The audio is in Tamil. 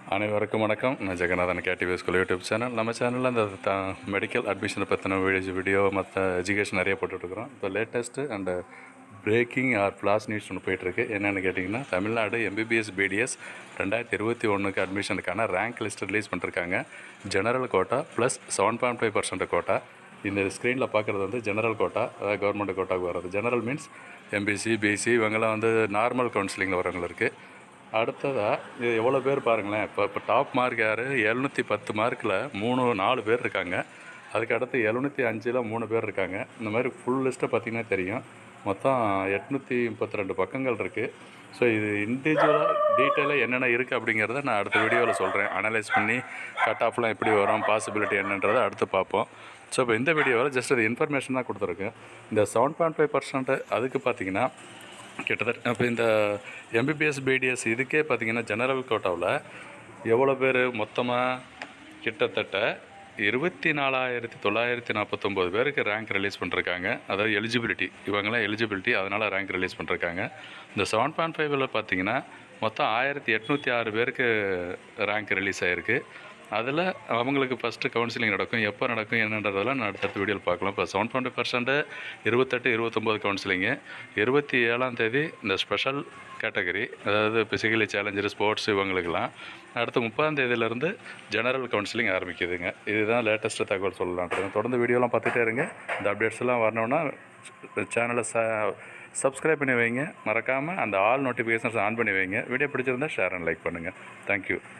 அனைவருக்கும் வணக்கம் நான் Jagannathan KTV school YouTube channel நம்ம சேனலில் இந்த த மெடிக்கல் அட்மிஷனை பற்றின வீடியோ வீடியோ மற்ற எஜுகேஷன் நிறைய போட்டுட்ருக்குறோம் இப்போ latest and breaking or flash news ஒன்று போயிட்டுருக்கு என்னென்னு கேட்டிங்கன்னா தமிழ்நாடு எம்பிபிஎஸ் பிடிஎஸ் ரெண்டாயிரத்தி இருபத்தி ஒன்றுக்கு அட்மிஷனுக்கான ரேங்க் லிஸ்ட் ரிலீஸ் பண்ணிருக்காங்க general quota plus seven point five percent quota இந்த ஸ்க்ரீனில் பார்க்குறது வந்து ஜெனரல் கோட்டா அதாவது கவர்மெண்ட் கோட்டாவுக்கு வர்றது ஜெனரல் மீன்ஸ் எம்பிசி பிசி இவங்கெல்லாம் வந்து நார்மல் கவுன்சிலிங்கில் வரவங்களுக்கு அடுத்ததாக இது எவ்வளோ பேர் பாருங்களேன் இப்போ இப்போ டாப் மார்க் யார் எழுநூற்றி பத்து மார்க்கில் மூணு நாலு பேர் இருக்காங்க அதுக்கு அடுத்து எழுநூற்றி அஞ்சில் மூணு பேர் இருக்காங்க இந்த மாதிரி ஃபுல் லிஸ்ட்டை பார்த்தீங்கன்னா தெரியும் மொத்தம் எட்நூற்றி முப்பத்தி ரெண்டு பக்கங்கள் இருக்குது ஸோ இது இண்டிவிஜுவலாக டீட்டெயிலாக என்னென்ன இருக்குது அப்படிங்கிறத நான் அடுத்த வீடியோவில் சொல்கிறேன் அனலைஸ் பண்ணி கட் ஆஃப்லாம் எப்படி வரும் பாசிபிலிட்டி என்னன்றதை அடுத்து பார்ப்போம் ஸோ இப்போ இந்த வீடியோவில் ஜஸ்ட் அது இன்ஃபர்மேஷன் தான் கொடுத்துருக்கேன் இந்த செவன் பாயிண்ட் ஃபைவ் பர்சன்ட் அதுக்கு பார்த்தீங்கன்னா கிட்டத்தட்ட இப்போ இந்த எம்பிபிஎஸ் பிடிஎஸ் இதுக்கே பார்த்தீங்கன்னா ஜெனரல் கோட்டாவில் எவ்வளோ பேர் மொத்தமாக கிட்டத்தட்ட இருபத்தி நாலாயிரத்தி தொள்ளாயிரத்தி நாற்பத்தொம்போது பேருக்கு ரேங்க் ரிலீஸ் பண்ணிருக்காங்க அதாவது எலிஜிபிலிட்டி இவங்கெல்லாம் எலிஜிபிலிட்டி அதனால் ரேங்க் ரிலீஸ் பண்ணிருக்காங்க இந்த செவன் பாயிண்ட் ஃபைவ்ல பார்த்தீங்கன்னா மொத்தம் ஆயிரத்தி எட்நூற்றி ஆறு பேருக்கு ரேங்க் ரிலீஸ் ஆகிருக்கு அதில் அவங்களுக்கு ஃபஸ்ட்டு கவுன்சிலிங் நடக்கும் எப்போ நடக்கும் என்னன்றதெல்லாம் நான் அடுத்தடுத்த வீடியோவில் பார்க்கலாம் இப்போ செவன் டுவெண்ட்டி பர்சன்ட் இருபத்தெட்டு இருபத்தொம்போது கவுன்சிலிங்கு இருபத்தி ஏழாம் தேதி இந்த ஸ்பெஷல் கேட்டகரி அதாவது பிசிக்கலி சேலஞ்சர் ஸ்போர்ட்ஸ் இவங்களுக்கெல்லாம் அடுத்து முப்பதாம் தேதியிலேருந்து ஜெனரல் கவுன்சிலிங் ஆரம்பிக்குதுங்க இதுதான் லேட்டஸ்ட்டு தகவல் சொல்லலான்றது தொடர்ந்து வீடியோலாம் பார்த்துட்டே இருங்க இந்த அப்டேட்ஸ் எல்லாம் வரணுன்னா சேனலை ச சப்ஸ்கிரைப் பண்ணி வைங்க மறக்காமல் அந்த ஆல் நோட்டிஃபிகேஷன்ஸ் ஆன் பண்ணி வைங்க வீடியோ பிடிச்சிருந்தா ஷேர் அண்ட் லைக் பண்ணுங்கள் தேங்க்யூ